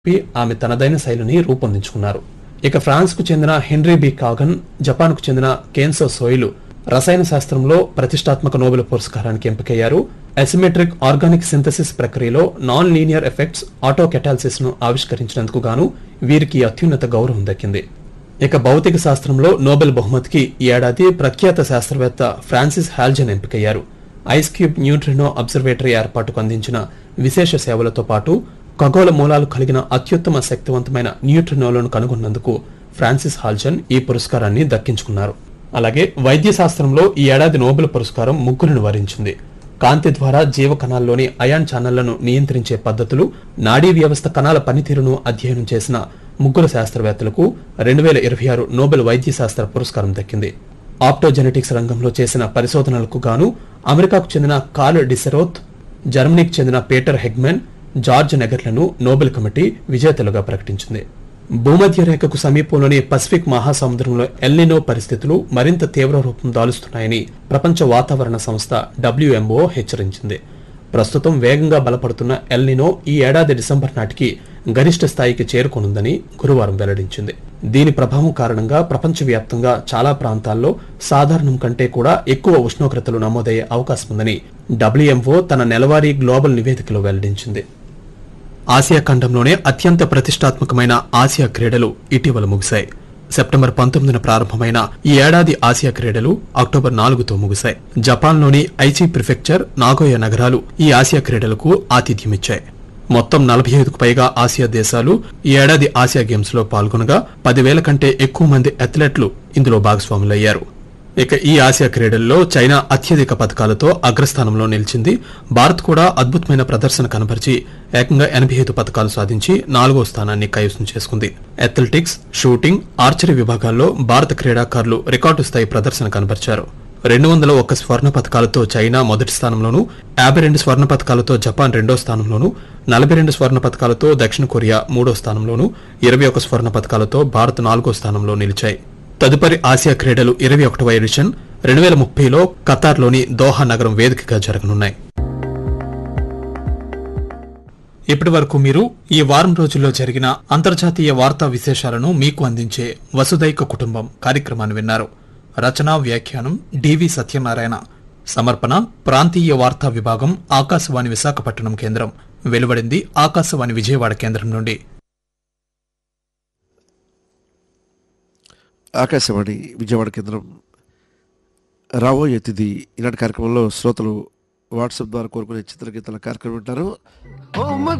చెప్పి ఆమె తనదైన శైలిని రూపొందించుకున్నారు ఇక ఫ్రాన్స్ కు చెందిన హెన్రీ బి కాగన్ జపాన్ కు చెందిన కేన్సో సోయిలు రసాయన శాస్త్రంలో ప్రతిష్టాత్మక నోబెల్ పురస్కారానికి ఎంపికయ్యారు అసిమెట్రిక్ ఆర్గానిక్ సింథసిస్ ప్రక్రియలో non linear effects autocatalysis ను ఆవిష్కరించినందుకు గాను వీరికి ఈ అత్యున్నత గౌరవం దక్కింది ఇక భౌతిక శాస్త్రంలో నోబెల్ బహుమతికి ఈ ఏడాది ప్రఖ్యాత శాస్త్రవేత్త ఫ్రాన్సిస్ హాల్జన్ ఎంపికయ్యారు ఐస్ క్యూబ్ న్యూట్రినో అబ్జర్వేటరీ ఏర్పాటుకు అందించిన విశేష సేవలతో పాటు ఖగోళ మూలాలు కలిగిన అత్యుత్తమ శక్తివంతమైన న్యూట్రినోలను కనుగొన్నందుకు ఫ్రాన్సిస్ హాల్జన్ ఈ పురస్కారాన్ని దక్కించుకున్నారు అలాగే వైద్య శాస్త్రంలో ఈ ఏడాది నోబెల్ పురస్కారం ముగ్గురిని వరించింది కాంతి ద్వారా జీవ కణాల్లోని అయాన్ ఛానళ్లను నియంత్రించే పద్ధతులు నాడీ వ్యవస్థ కణాల పనితీరును అధ్యయనం చేసిన ముగ్గురు శాస్త్రవేత్తలకు రెండు వేల ఇరవై ఆరు నోబెల్ వైద్య శాస్త్ర పురస్కారం దక్కింది ఆప్టోజెనెటిక్స్ రంగంలో చేసిన పరిశోధనలకు గాను అమెరికాకు చెందిన కార్ల్ డిసెరోత్ జర్మనీకి చెందిన పీటర్ హెగ్మెన్ జార్జ్ నెగర్లను నోబెల్ కమిటీ విజేతలుగా ప్రకటించింది భూమధ్య రేఖకు సమీపంలోని పసిఫిక్ మహాసముద్రంలో ఎల్నినో పరిస్థితులు మరింత తీవ్ర రూపం దాలుస్తున్నాయని ప్రపంచ వాతావరణ సంస్థ డబ్ల్యూఎంఓ హెచ్చరించింది ప్రస్తుతం వేగంగా బలపడుతున్న ఎల్నినో ఈ ఏడాది డిసెంబర్ నాటికి గరిష్ట స్థాయికి చేరుకోనుందని గురువారం వెల్లడించింది దీని ప్రభావం కారణంగా ప్రపంచవ్యాప్తంగా చాలా ప్రాంతాల్లో సాధారణం కంటే కూడా ఎక్కువ ఉష్ణోగ్రతలు నమోదయ్యే అవకాశం ఉందని డబ్ల్యూఎంఓ తన నెలవారీ గ్లోబల్ నివేదికలో వెల్లడించింది ఆసియా ఖండంలోనే అత్యంత ప్రతిష్టాత్మకమైన ఆసియా క్రీడలు ఇటీవల ముగిశాయి సెప్టెంబర్ పంతొమ్మిదిన ప్రారంభమైన ఈ ఏడాది ఆసియా క్రీడలు అక్టోబర్ నాలుగుతో ముగిశాయి జపాన్లోని ఐచి ప్రిఫెక్చర్ నాగోయ నగరాలు ఈ ఆసియా క్రీడలకు ఆతిథ్యమిచ్చాయి మొత్తం నలభై ఐదుకు పైగా ఆసియా దేశాలు ఈ ఏడాది ఆసియా గేమ్స్ లో పాల్గొనగా పదివేల కంటే ఎక్కువ మంది అథ్లెట్లు ఇందులో భాగస్వాములయ్యారు ఇక ఈ ఆసియా క్రీడల్లో చైనా అత్యధిక పథకాలతో అగ్రస్థానంలో నిలిచింది భారత్ కూడా అద్భుతమైన ప్రదర్శన కనబరిచి ఏకంగా ఎనభై ఐదు పథకాలు సాధించి నాలుగో స్థానాన్ని కైవసం చేసుకుంది అథ్లెటిక్స్ షూటింగ్ ఆర్చరీ విభాగాల్లో భారత క్రీడాకారులు రికార్డు స్థాయి ప్రదర్శన కనబరిచారు రెండు వందల ఒక్క స్వర్ణ పథకాలతో చైనా మొదటి స్థానంలోను యాభై రెండు స్వర్ణ పథకాలతో జపాన్ రెండో స్థానంలోను నలభై రెండు స్వర్ణ పథకాలతో దక్షిణ కొరియా మూడో స్థానంలోను ఇరవై ఒక స్వర్ణ పథకాలతో భారత్ నాలుగో స్థానంలో నిలిచాయి తదుపరి ఆసియా క్రీడలు ఇరవై ఒకటవ ఎడిషన్ రెండు వేల ముప్పైలో ఖతార్లోని దోహా నగరం వేదికగా జరగనున్నాయి ఇప్పటి వరకు మీరు ఈ వారం రోజుల్లో జరిగిన అంతర్జాతీయ వార్తా విశేషాలను మీకు అందించే వసుదైక కుటుంబం కార్యక్రమాన్ని విన్నారు రచనా వ్యాఖ్యానం డివి సత్యనారాయణ సమర్పణ ప్రాంతీయ వార్తా విభాగం ఆకాశవాణి విశాఖపట్నం కేంద్రం వెలువడింది ఆకాశవాణి విజయవాడ కేంద్రం నుండి ఆకాశవాణి విజయవాడ కేంద్రం రాబోయే తిథి ఈనాటి కార్యక్రమంలో శ్రోతలు వాట్సాప్ ద్వారా కోరుకునే చిత్రగీతాల కార్యక్రమం వింటారు ఓ